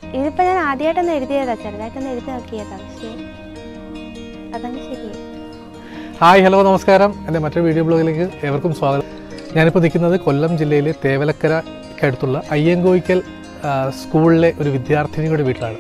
ഇതിപ്പോൾ ഞാൻ ആദ്യമായിട്ടൊന്ന് എഴുതിയതാ ചെറുതായിട്ടൊന്ന് എഴുതി നോക്കിയതാ പക്ഷേ അതങ്ങ് ശരിയായി ഹായ് ഹലോ നമസ്കാരം എൻ്റെ മറ്റൊരു വീഡിയോ ബ്ലോഗിലേക്ക് ഏവർക്കും സ്വാഗതം ഞാനിപ്പോൾ നിൽക്കുന്നത് കൊല്ലം ജില്ലയിലെ തേവലക്കരയ്ക്കടുത്തുള്ള അയ്യങ്കോയിക്കൽ ആ, സ്കൂളിലെ ഒരു വിദ്യാർത്ഥിനിയുടെ വീട്ടിലാണ്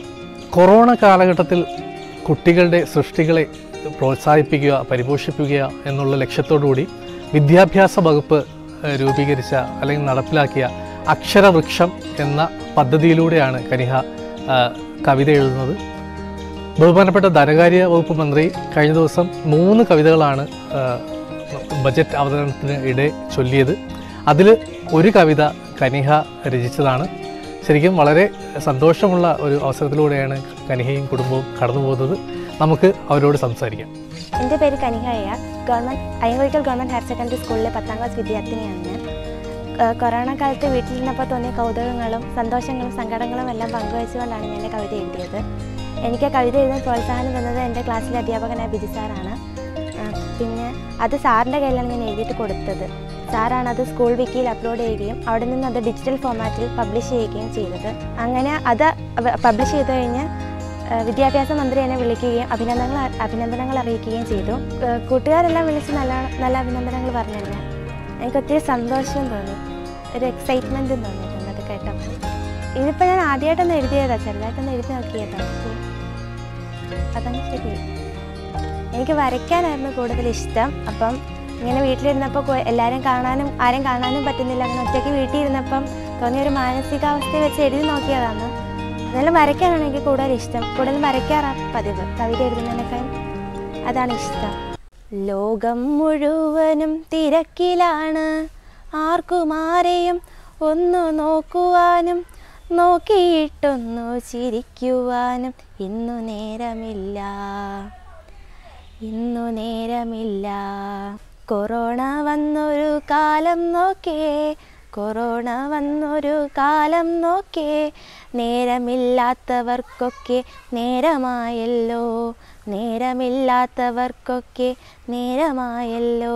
കൊറോണ കാലഘട്ടത്തിൽ കുട്ടികളുടെ സൃഷ്ടികളെ പ്രോത്സാഹിപ്പിക്കുക പരിപോഷിപ്പിക്കുക എന്നുള്ള ലക്ഷ്യത്തോടുകൂടി വിദ്യാഭ്യാസ വകുപ്പ് ആ, രൂപീകരിച്ച അല്ലെങ്കിൽ നടപ്പിലാക്കിയ അക്ഷരവൃക്ഷം എന്ന പദ്ധതിയിലൂടെയാണ് കനിഹ ആ, കവിത എഴുതുന്നത് ബഹുമാനപ്പെട്ട ധനകാര്യ വകുപ്പ് മന്ത്രി കഴിഞ്ഞ ദിവസം മൂന്ന് കവിതകളാണ് ആ, ബജറ്റ് അവതരണത്തിന് ഇടെ ചൊല്ലിയത് അതിൽ ഒരു കവിത കനിഹ രചിച്ചതാണ് ശരിക്കും വളരെ സന്തോഷമുള്ള ഒരു അവസരത്തിലൂടെയാണ് കനിഹയും കുടുംബവും കടന്നു പോകുന്നത് നമുക്ക് അവരോട് സംസാരിക്കാം എൻ്റെ പേര് Kanika Iyer government Ayyankoickal government higher secondary സ്കൂളിലെ പത്താം ക്ലാസ് വിദ്യാർത്ഥിനിയാണ് ഞാൻ ഏഹ് കൊറോണ കാലത്ത് വീട്ടിലിരുന്നപ്പോൾ തോന്നിയ കൗതുകങ്ങളും സന്തോഷങ്ങളും സങ്കടങ്ങളും എല്ലാം പങ്കുവെച്ചുകൊണ്ടാണ് ഞാൻ എൻ്റെ കവിത എഴുതിയത് എനിക്ക് ആ കവിത എഴുതാൻ പ്രോത്സാഹനം തന്നത് എൻ്റെ ക്ലാസ്സിലെ അധ്യാപകനായ ബിജു സാറാണ് ഏഹ് പിന്നെ അത് സാറിൻ്റെ കയ്യിലാണ് ഞാൻ എഴുതിയിട്ട് കൊടുത്തത് സാറാണ് അത് സ്കൂൾ വിക്കിയിൽ അപ്ലോഡ് ചെയ്യുകയും അവിടെ നിന്ന് അത് ഡിജിറ്റൽ ഫോമാറ്റിൽ പബ്ലിഷ് ചെയ്യുകയും ചെയ്തത് അങ്ങനെ അത് പബ്ലിഷ് ചെയ്ത് കഴിഞ്ഞ് ഏഹ് വിദ്യാഭ്യാസ മന്ത്രി എന്നെ വിളിക്കുകയും അഭിനന്ദനങ്ങൾ അഭിനന്ദനങ്ങൾ അറിയിക്കുകയും ചെയ്തു ഏഹ് കൂട്ടുകാരെല്ലാം വിളിച്ച് നല്ല നല്ല അഭിനന്ദനങ്ങൾ പറഞ്ഞു തന്നെ എനിക്ക് ഒത്തിരി സന്തോഷം തോന്നി ഒരു എക്സൈറ്റ്മെൻറ്റും തോന്നിയിട്ടുണ്ട് അത് കേട്ടപ്പോൾ ഇതിപ്പോൾ ഞാൻ ആദ്യമായിട്ടൊന്ന് എഴുതിയതാ ചെറുതായിട്ടൊന്ന് എഴുതി നോക്കിയതാ പക്ഷേ അതങ്ങ് ശരിയായി എനിക്ക് വരയ്ക്കാനായിരുന്നു കൂടുതൽ ഇഷ്ടം അപ്പം ഇങ്ങനെ വീട്ടിലിരുന്നപ്പോൾ കൊ- എല്ലാവരും കാണാനും ആരും കാണാനും പറ്റുന്നില്ല അങ്ങനെ ഒറ്റയ്ക്ക് വീട്ടിൽ ഇരുന്നപ്പം തോന്നിയ ഒരു മാനസികാവസ്ഥയെ വെച്ച് എഴുതി നോക്കിയതാണ് എന്നാലും വരയ്ക്കാനാണ് എനിക്ക് കൂടുതൽ ഇഷ്ടം കൂടുതലും വരയ്ക്കാറാണ് പതിവ് കവിത എഴുതുന്നതിനേക്കാൾ അതാണ് ഇഷ്ടം ലോകം മുഴുവനും തിരക്കിലാണ് ആർക്കും ആരെയും ഒന്ന് നോക്കുവാനും നോക്കിയിട്ടൊന്നു ചിരിക്കുവാനും ഇന്നു നേരമില്ല ഇന്നു നേരമില്ല കൊറോണ വന്നൊരു കാലം നോക്കേ കൊറോണ വന്നൊരു കാലം നോക്കേ നേരമില്ലാത്തവർക്കൊക്കെ നേരമായല്ലോ നേരമില്ലാത്തവർക്കൊക്കെ നേരമായല്ലോ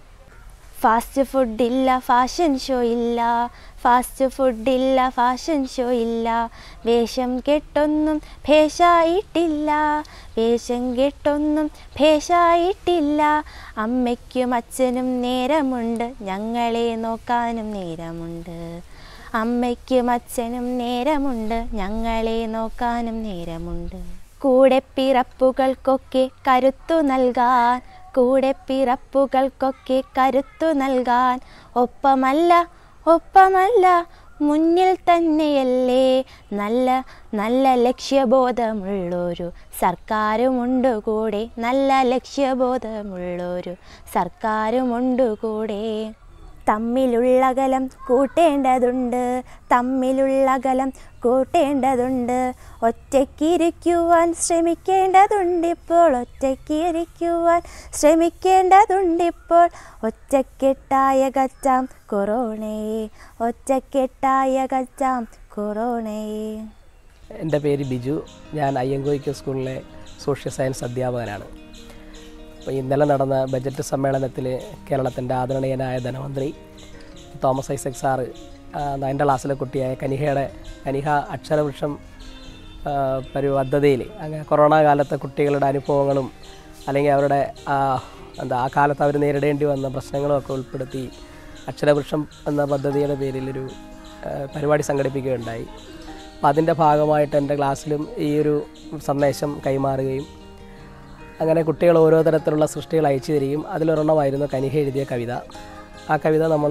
ഫാസ്റ്റ് ഫുഡില്ല ഫാഷൻ ഷോ ഇല്ല ഫാസ്റ്റ് ഫുഡില്ല ഫാഷൻ ഷോ ഇല്ല വേഷം കെട്ടൊന്നും ഭേഷായിട്ടില്ല വേഷം കെട്ടൊന്നും ഭേഷായിട്ടില്ല അമ്മയ്ക്കും അച്ഛനും നേരമുണ്ട് ഞങ്ങളെ നോക്കാനും നേരമുണ്ട് അമ്മയ്ക്കും അച്ഛനും നേരമുണ്ട് ഞങ്ങളെ നോക്കാനും നേരമുണ്ട് കൂടെ പിറപ്പുകൾക്കൊക്കെ കരുത്തു നൽകാൻ കൂടെ പിറപ്പുകൾക്കൊക്കെ കരുത്തു നൽകാൻ ഒപ്പമല്ല ഒപ്പമല്ല മുന്നിൽ തന്നെയല്ലേ നല്ല നല്ല ലക്ഷ്യബോധമുള്ളൊരു സർക്കാരുമുണ്ട് കൂടെ നല്ല ലക്ഷ്യബോധമുള്ളൊരു സർക്കാരുമുണ്ട് കൂടെ തമ്മിലുള്ളകലം കൂട്ടേണ്ടതുണ്ട് തമ്മിലുള്ളകലം കൂട്ടേണ്ടതുണ്ട് ഒറ്റയ്ക്കിരിക്കുവാൻ ശ്രമിക്കേണ്ടതുണ്ടിപ്പോൾ ഒറ്റയ്ക്കിരിക്കുവാൻ ശ്രമിക്കേണ്ടതുണ്ടിപ്പോൾ ഒറ്റക്കെട്ടായ കച്ചാം കൊറോണയെ ഒറ്റക്കെട്ടായ കച്ചാം കൊറോണയെ എൻ്റെ പേര് ബിജു ഞാൻ അയ്യങ്കോയ്ക്ക് സ്കൂളിലെ സോഷ്യൽ സയൻസ് അധ്യാപകനാണ് അപ്പോൾ ഇന്നലെ നടന്ന ബജറ്റ് സമ്മേളനത്തിൽ കേരളത്തിൻ്റെ ആദരണീയനായ ധനമന്ത്രി തോമസ് ഐസക് സാറ് ആ, എൻ്റെ ക്ലാസ്സിലെ കുട്ടിയായ കനിഹയുടെ കനിഹ അക്ഷരവൃക്ഷം ആ, പരി പദ്ധതിയിൽ അങ്ങനെ കൊറോണ കാലത്തെ കുട്ടികളുടെ അനുഭവങ്ങളും അല്ലെങ്കിൽ അവരുടെ ആ, എന്താ ആ കാലത്ത് അവർ നേരിടേണ്ടി വന്ന പ്രശ്നങ്ങളും ഒക്കെ ഉൾപ്പെടുത്തി അക്ഷരവൃക്ഷം എന്ന പദ്ധതിയുടെ പേരിലൊരു ആ, പരിപാടി സംഘടിപ്പിക്കുകയുണ്ടായി അപ്പോൾ അതിൻ്റെ ഭാഗമായിട്ട് എൻ്റെ ക്ലാസ്സിലും ഈ ഒരു സന്ദേശം കൈമാറുകയും അങ്ങനെ കുട്ടികൾ ഓരോ തരത്തിലുള്ള സൃഷ്ടികൾ അയച്ചു തരികയും അതിലൊരെണ്ണമായിരുന്നു കനിഹ എഴുതിയ കവിത ആ കവിത നമ്മൾ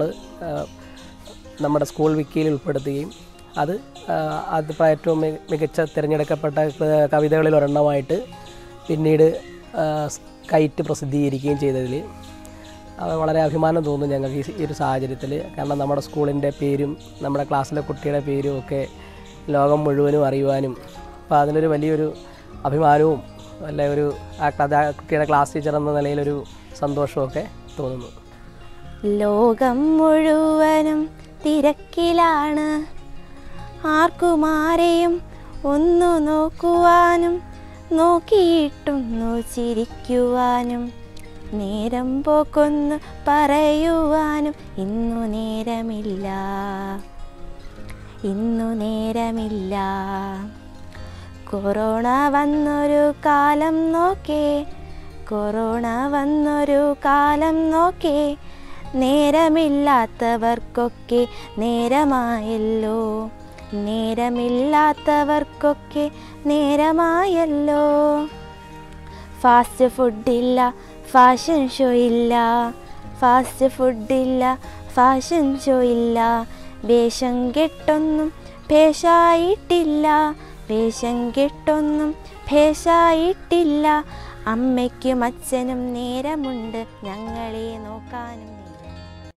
നമ്മുടെ സ്കൂൾ വിക്കിയിൽ ഉൾപ്പെടുത്തുകയും അത് ആ, അത് ഇപ്പോൾ ഏറ്റവും മി- മികച്ച തിരഞ്ഞെടുക്കപ്പെട്ട ക- കവിതകളിൽ ഒരെണ്ണമായിട്ട് പിന്നീട് ആ, കൈറ്റ് പ്രസിദ്ധീകരിക്കുകയും ചെയ്തതിൽ അത് വളരെ അഭിമാനം തോന്നുന്നു ഞങ്ങൾക്ക് ഈ സ- ഈ ഒരു സാഹചര്യത്തിൽ കാരണം നമ്മുടെ സ്കൂളിൻ്റെ പേരും നമ്മുടെ ക്ലാസ്സിലെ കുട്ടിയുടെ പേരും ഒക്കെ ലോകം മുഴുവനും അറിയുവാനും അപ്പോൾ അതിനൊരു വലിയൊരു അഭിമാനവും അല്ലെ ഒരു ആ കഥ ആ കുട്ടിയുടെ ക്ലാസ് ടീച്ചർ എന്ന നിലയിലൊരു സന്തോഷമൊക്കെ തോന്നുന്നു ലോകം മുഴുവനും തിരക്കിലാണ് ആർക്കും ആരെയും ഒന്നു നോക്കുവാനും നോക്കിയിട്ടൊന്നു ചിരിക്കുവാനും നേരം പോക്കൊന്ന് പറയുവാനും ഇന്നു നേരമില്ല ഇന്നു നേരമില്ല കൊറോണ വന്നൊരു കാലം നോക്കേ കൊറോണ വന്നൊരു കാലം നോക്കേ നേരമില്ലാത്തവർക്കൊക്കെ നേരമായല്ലോ നേരമില്ലാത്തവർക്കൊക്കെ നേരമായല്ലോ ഫാസ്റ്റ് ഫുഡില്ല ഫാഷൻ ഷോ ഇല്ല ഫാസ്റ്റ് ഫുഡില്ല ഫാഷൻ ഷോ ഇല്ല വേഷം കെട്ടൊന്നും ഭേഷായിട്ടില്ല വേഷം കെട്ടൊന്നും ഭേഷായിട്ടില്ല അമ്മയ്ക്കും അച്ഛനും നേരമുണ്ട് ഞങ്ങളെ നോക്കാനും